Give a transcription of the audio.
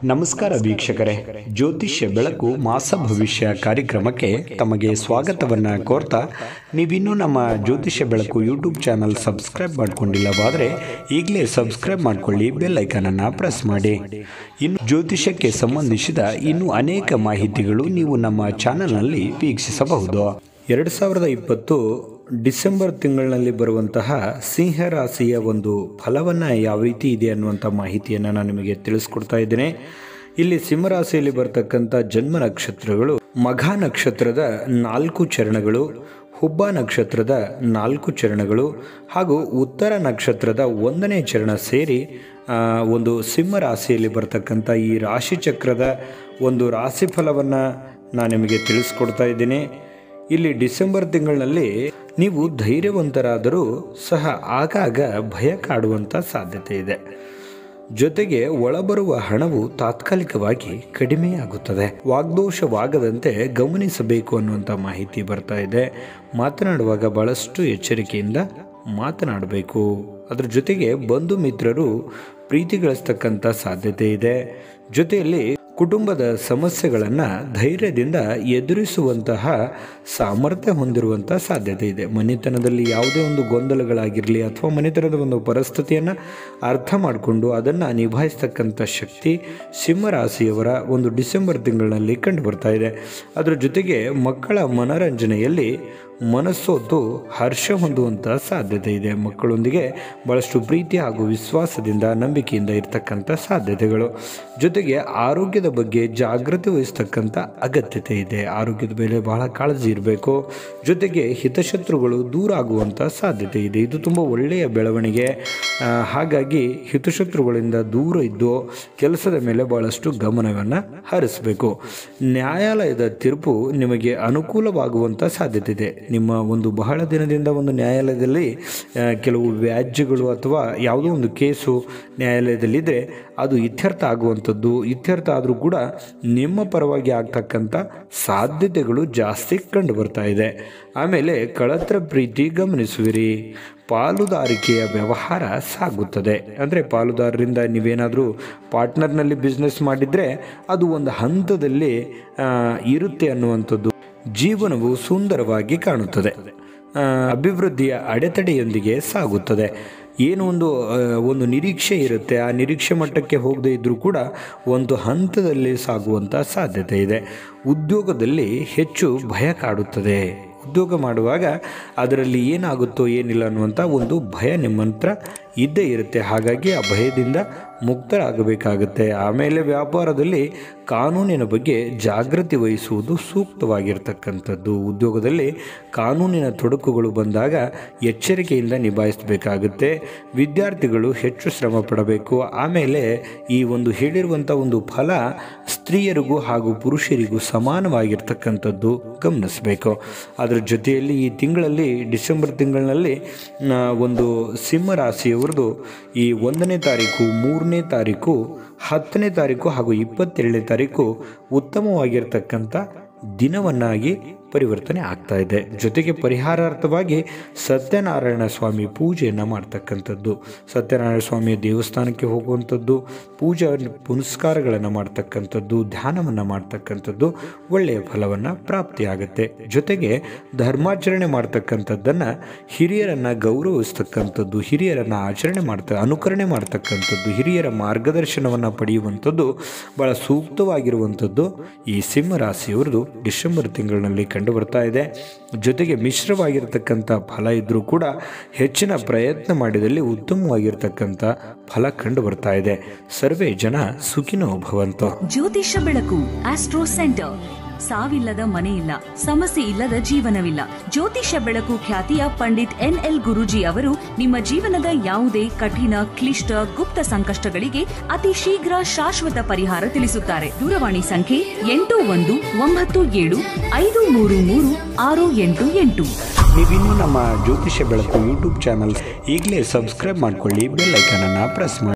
ನಮಸ್ಕಾರ ವೀಕ್ಷಕರೇ ಜ್ಯೋತಿಷ್ಯ ಬೆಳಕು ಮಾಸ ಭವಿಷ್ಯ ಕಾರ್ಯಕ್ರಮಕ್ಕೆ ತಮಗೆ ಸ್ವಾಗತವನ್ನು ಕೋರ್ತಾ ನೀವಿನ್ನೂ ನಮ್ಮ ಜ್ಯೋತಿಷ್ಯ ಬೆಳಕು ಯೂಟ್ಯೂಬ್ ಚಾನಲ್ ಸಬ್ಸ್ಕ್ರೈಬ್ ಮಾಡ್ಕೊಂಡಿಲ್ಲವಾದರೆ ಈಗಲೇ ಸಬ್ಸ್ಕ್ರೈಬ್ ಮಾಡಿಕೊಳ್ಳಿ ಬೆಲ್ ಐಕನನ್ನು ಪ್ರೆಸ್ ಮಾಡಿ ಇನ್ನು ಜ್ಯೋತಿಷ್ಯಕ್ಕೆ ಸಂಬಂಧಿಸಿದ ಇನ್ನೂ ಅನೇಕ ಮಾಹಿತಿಗಳು ನೀವು ನಮ್ಮ ಚಾನಲ್ನಲ್ಲಿ ವೀಕ್ಷಿಸಬಹುದು ಎರಡು ಸಾವಿರದ ಇಪ್ಪತ್ತು ಡಿಸೆಂಬರ್ ತಿಂಗಳಿನಲ್ಲಿ ಬರುವಂತಹ ಸಿಂಹ ರಾಶಿಯ ಒಂದು ಫಲವನ್ನು ಯಾವ ರೀತಿ ಇದೆ ಅನ್ನುವಂಥ ಮಾಹಿತಿಯನ್ನು ನಾನು ನಿಮಗೆ ತಿಳಿಸ್ಕೊಡ್ತಾ ಇದ್ದೇನೆ ಇಲ್ಲಿ ಸಿಂಹರಾಶಿಯಲ್ಲಿ ಬರ್ತಕ್ಕಂಥ ಜನ್ಮ ನಕ್ಷತ್ರಗಳು ಮಘ ನಕ್ಷತ್ರದ ನಾಲ್ಕು ಚರಣಗಳು ಹುಬ್ಬ ನಕ್ಷತ್ರದ ನಾಲ್ಕು ಚರಣಗಳು ಹಾಗೂ ಉತ್ತರ ನಕ್ಷತ್ರದ ಒಂದನೇ ಚರಣ ಸೇರಿ ಆ, ಒಂದು ಸಿಂಹ ರಾಶಿಯಲ್ಲಿ ಬರ್ತಕ್ಕಂಥ ಈ ರಾಶಿ ಚಕ್ರದ ಒಂದು ರಾಶಿ ಫಲವನ್ನು ನಾನು ನಿಮಗೆ ತಿಳಿಸ್ಕೊಡ್ತಾ ಇದ್ದೀನಿ ಇಲ್ಲಿ ಡಿಸೆಂಬರ್ ತಿಂಗಳಿನಲ್ಲಿ ನೀವು ಧೈರ್ಯವಂತರಾದರೂ ಸಹ ಆಗಾಗ ಭಯ ಕಾಡುವಂಥ ಸಾಧ್ಯತೆ ಇದೆ ಜೊತೆಗೆ ಒಳಬರುವ ಹಣವು ತಾತ್ಕಾಲಿಕವಾಗಿ ಕಡಿಮೆಯಾಗುತ್ತದೆ ವಾಗ್ದೋಷವಾಗದಂತೆ ಗಮನಿಸಬೇಕು ಅನ್ನುವಂಥ ಮಾಹಿತಿ ಬರ್ತಾ ಇದೆ ಮಾತನಾಡುವಾಗ ಬಹಳಷ್ಟು ಎಚ್ಚರಿಕೆಯಿಂದ ಮಾತನಾಡಬೇಕು ಅದ್ರ ಜೊತೆಗೆ ಬಂಧು ಮಿತ್ರರು ಪ್ರೀತಿ ಗಳಿಸ್ತಕ್ಕಂಥ ಸಾಧ್ಯತೆ ಇದೆ ಜೊತೆಯಲ್ಲಿ ಕುಟುಂಬದ ಸಮಸ್ಯೆಗಳನ್ನು ಧೈರ್ಯದಿಂದ ಎದುರಿಸುವಂತಹ ಸಾಮರ್ಥ್ಯ ಹೊಂದಿರುವಂಥ ಸಾಧ್ಯತೆ ಇದೆ ಮನೆತನದಲ್ಲಿ ಯಾವುದೇ ಒಂದು ಗೊಂದಲಗಳಾಗಿರಲಿ ಅಥವಾ ಮನೆತನದ ಒಂದು ಪರಿಸ್ಥಿತಿಯನ್ನು ಅರ್ಥ ಮಾಡಿಕೊಂಡು ಅದನ್ನು ನಿಭಾಯಿಸ್ತಕ್ಕಂಥ ಶಕ್ತಿ ಸಿಂಹರಾಶಿಯವರ ಒಂದು ಡಿಸೆಂಬರ್ ತಿಂಗಳಿನಲ್ಲಿ ಕಂಡು ಬರ್ತಾ ಇದೆ ಅದರ ಜೊತೆಗೆ ಮಕ್ಕಳ ಮನರಂಜನೆಯಲ್ಲಿ ಮನಸ್ಸೋತು ಹರ್ಷ ಹೊಂದುವಂಥ ಸಾಧ್ಯತೆ ಇದೆ ಮಕ್ಕಳೊಂದಿಗೆ ಭಾಳಷ್ಟು ಪ್ರೀತಿ ಹಾಗೂ ವಿಶ್ವಾಸದಿಂದ ನಂಬಿಕೆಯಿಂದ ಇರತಕ್ಕಂಥ ಸಾಧ್ಯತೆಗಳು ಜೊತೆಗೆ ಆರೋಗ್ಯದ ಬಗ್ಗೆ ಜಾಗೃತಿ ವಹಿಸ್ತಕ್ಕಂಥ ಅಗತ್ಯತೆ ಇದೆ ಆರೋಗ್ಯದ ಮೇಲೆ ಬಹಳ ಕಾಳಜಿ ಇರಬೇಕು ಜೊತೆಗೆ ಹಿತಶತ್ರುಗಳು ದೂರ ಆಗುವಂಥ ಸಾಧ್ಯತೆ ಇದೆ ಇದು ತುಂಬ ಒಳ್ಳೆಯ ಬೆಳವಣಿಗೆ ಆ, ಹಾಗಾಗಿ ಹಿತಶತ್ರುಗಳಿಂದ ದೂರ ಇದ್ದು ಕೆಲಸದ ಮೇಲೆ ಬಹಳಷ್ಟು ಗಮನವನ್ನು ಹರಿಸಬೇಕು ನ್ಯಾಯಾಲಯದ ತೀರ್ಪು ನಿಮಗೆ ಅನುಕೂಲವಾಗುವಂಥ ಸಾಧ್ಯತೆ ಇದೆ ನಿಮ್ಮ ಒಂದು ಬಹಳ ದಿನದಿಂದ ಒಂದು ನ್ಯಾಯಾಲಯದಲ್ಲಿ ಆ, ಕೆಲವು ವ್ಯಾಜ್ಯಗಳು ಅಥವಾ ಯಾವುದೋ ಒಂದು ಕೇಸು ನ್ಯಾಯಾಲಯದಲ್ಲಿದ್ದರೆ ಅದು ಇತ್ಯರ್ಥ ಆಗುವಂಥದ್ದು ಇತ್ಯರ್ಥ ಆದರೂ ಕೂಡ ನಿಮ್ಮ ಪರವಾಗಿ ಆಗ್ತಕ್ಕಂಥ ಸಾಧ್ಯತೆಗಳು ಜಾಸ್ತಿ ಕಂಡು ಬರ್ತಾ ಇದೆ ಆಮೇಲೆ ಕಳತ್ರ ಪ್ರೀತಿ ಗಮನಿಸುವಿರಿ ಪಾಲುದಾರಿಕೆಯ ವ್ಯವಹಾರ ಸಾಗುತ್ತದೆ ಅಂದರೆ ಪಾಲುದಾರರಿಂದ ನೀವೇನಾದರೂ ಪಾರ್ಟ್ನರ್ನಲ್ಲಿ ಬಿಸ್ನೆಸ್ ಮಾಡಿದರೆ ಅದು ಒಂದು ಹಂತದಲ್ಲಿ ಆ, ಇರುತ್ತೆ ಅನ್ನುವಂಥದ್ದು ಜೀವನವು ಸುಂದರವಾಗಿ ಕಾಣುತ್ತದೆ ಆ, ಅಭಿವೃದ್ಧಿಯ ಅಡೆತಡೆಯೊಂದಿಗೆ ಸಾಗುತ್ತದೆ ಏನು ಒಂದು ಆ, ಒಂದು ನಿರೀಕ್ಷೆ ಇರುತ್ತೆ ಆ ನಿರೀಕ್ಷೆ ಮಟ್ಟಕ್ಕೆ ಹೋಗದೇ ಇದ್ದರೂ ಕೂಡ ಒಂದು ಹಂತದಲ್ಲಿ ಸಾಗುವಂಥ ಸಾಧ್ಯತೆ ಇದೆ ಉದ್ಯೋಗದಲ್ಲಿ ಹೆಚ್ಚು ಭಯ ಕಾಡುತ್ತದೆ ಉದ್ಯೋಗ ಮಾಡುವಾಗ ಅದರಲ್ಲಿ ಏನಾಗುತ್ತೋ ಏನಿಲ್ಲ ಅನ್ನುವಂಥ ಒಂದು ಭಯ ನಿಮ್ಮ ಹತ್ರ ಇದ್ದೇ ಇರುತ್ತೆ ಹಾಗಾಗಿ ಆ ಭಯದಿಂದ ಮುಕ್ತರಾಗಬೇಕಾಗುತ್ತೆ ಆಮೇಲೆ ವ್ಯಾಪಾರದಲ್ಲಿ ಕಾನೂನಿನ ಬಗ್ಗೆ ಜಾಗೃತಿ ವಹಿಸುವುದು ಸೂಕ್ತವಾಗಿರ್ತಕ್ಕಂಥದ್ದು ಉದ್ಯೋಗದಲ್ಲಿ ಕಾನೂನಿನ ತೊಡಕುಗಳು ಬಂದಾಗ ಎಚ್ಚರಿಕೆಯಿಂದ ನಿಭಾಯಿಸಬೇಕಾಗುತ್ತೆ ವಿದ್ಯಾರ್ಥಿಗಳು ಹೆಚ್ಚು ಶ್ರಮ ಪಡಬೇಕು ಆಮೇಲೆ ಈ ಒಂದು ಹೇಳಿರುವಂಥ ಒಂದು ಫಲ ಸ್ತ್ರೀಯರಿಗೂ ಹಾಗೂ ಪುರುಷರಿಗೂ ಸಮಾನವಾಗಿರ್ತಕ್ಕಂಥದ್ದು ಗಮನಿಸಬೇಕು ಅದರ ಜೊತೆಯಲ್ಲಿ ಈ ತಿಂಗಳಲ್ಲಿ ಡಿಸೆಂಬರ್ ತಿಂಗಳಿನಲ್ಲಿ ಆ, ಒಂದು ಸಿಂಹ ರಾಶಿಯವರದು ಈ ಒಂದನೇ ತಾರೀಕು ಮೂರನೇ ತಾರೀಕು ಹತ್ತನೇ ತಾರೀಕು ಹಾಗೂ ಇಪ್ಪತ್ತೆರಡನೇ ತಾರೀಕು ಉತ್ತಮವಾಗಿರ್ತಕ್ಕಂಥ ದಿನವನ್ನಾಗಿ ಪರಿವರ್ತನೆ ಆಗ್ತಾ ಇದೆ ಜೊತೆಗೆ ಪರಿಹಾರಾರ್ಥವಾಗಿ ಸತ್ಯನಾರಾಯಣ ಸ್ವಾಮಿ ಪೂಜೆಯನ್ನು ಮಾಡ್ತಕ್ಕಂಥದ್ದು ಸತ್ಯನಾರಾಯಣ ಸ್ವಾಮಿಯ ದೇವಸ್ಥಾನಕ್ಕೆ ಹೋಗುವಂಥದ್ದು ಪೂಜಾ ಪುನಸ್ಕಾರಗಳನ್ನು ಮಾಡ್ತಕ್ಕಂಥದ್ದು ಧ್ಯಾನವನ್ನು ಮಾಡ್ತಕ್ಕಂಥದ್ದು ಒಳ್ಳೆಯ ಫಲವನ್ನು ಪ್ರಾಪ್ತಿಯಾಗುತ್ತೆ ಜೊತೆಗೆ ಧರ್ಮಾಚರಣೆ ಮಾಡ್ತಕ್ಕಂಥದ್ದನ್ನು ಹಿರಿಯರನ್ನು ಗೌರವಿಸ್ತಕ್ಕಂಥದ್ದು ಹಿರಿಯರನ್ನು ಆಚರಣೆ ಮಾಡ್ತಾ ಅನುಕರಣೆ ಮಾಡ್ತಕ್ಕಂಥದ್ದು ಹಿರಿಯರ ಮಾರ್ಗದರ್ಶನವನ್ನು ಪಡೆಯುವಂಥದ್ದು ಭಾಳ ಸೂಕ್ತವಾಗಿರುವಂಥದ್ದು ಈ ಸಿಂಹ ರಾಶಿಯವ್ರದ್ದು ಡಿಸೆಂಬರ್ ತಿಂಗಳಿನಲ್ಲಿ ಕಂಡು ಬರ್ತಾ ಇದೆ ಜೊತೆಗೆ ಮಿಶ್ರವಾಗಿರ್ತಕ್ಕಂಥ ಫಲ ಇದ್ದರೂ ಕೂಡ ಹೆಚ್ಚಿನ ಪ್ರಯತ್ನ ಮಾಡಿದಲ್ಲಿ ಉತ್ತಮವಾಗಿರ್ತಕ್ಕಂಥ ಫಲ ಕಂಡು ಬರ್ತಾ ಇದೆ ಸರ್ವೇ ಜನ ಸುಖಿನೋ ಭವಂತು ಜ್ಯೋತಿಷ್ಯ ಬೆಳಕು ಆಸ್ಟ್ರೋ ಸೆಂಟರ್ ಸಾವಿಲ್ಲದ ಮನೆ ಇಲ್ಲ ಸಮಸ್ಯೆ ಇಲ್ಲದ ಜೀವನವಿಲ್ಲ ಜ್ಯೋತಿಷ್ಯ ಬೆಳಕು ಖ್ಯಾತಿಯ ಪಂಡಿತ್ ಎನ್ ಎಲ್ ಗುರುಜಿ ಅವರು ನಿಮ್ಮ ಜೀವನದ ಯಾವುದೇ ಕಠಿಣ ಕ್ಲಿಷ್ಟ ಗುಪ್ತ ಸಂಕಷ್ಟಗಳಿಗೆ ಅತಿ ಶೀಘ್ರ ಶಾಶ್ವತ ಪರಿಹಾರ ತಿಳಿಸುತ್ತಾರೆ ದೂರವಾಣಿ ಸಂಖ್ಯೆ ಎಂಟು ಒಂದು ಒಂಬತ್ತು ಏಳು ಐದು ಮೂರು ಮೂರು ಆರು ಎಂಟು ಎಂಟು ನೀವಿನ್ನೂ ನಮ್ಮ ಜ್ಯೋತಿಷ್ಯ ಬೆಳಕು ಯೂಟ್ಯೂಬ್ ಚಾನಲ್ ಈಗಲೇ ಸಬ್ಸ್ಕ್ರೈಬ್ ಮಾಡ್ಕೊಳ್ಳಿ ಬೆಲ್ ಐಕನನ್ನು ಪ್ರೆಸ್ ಮಾಡಿ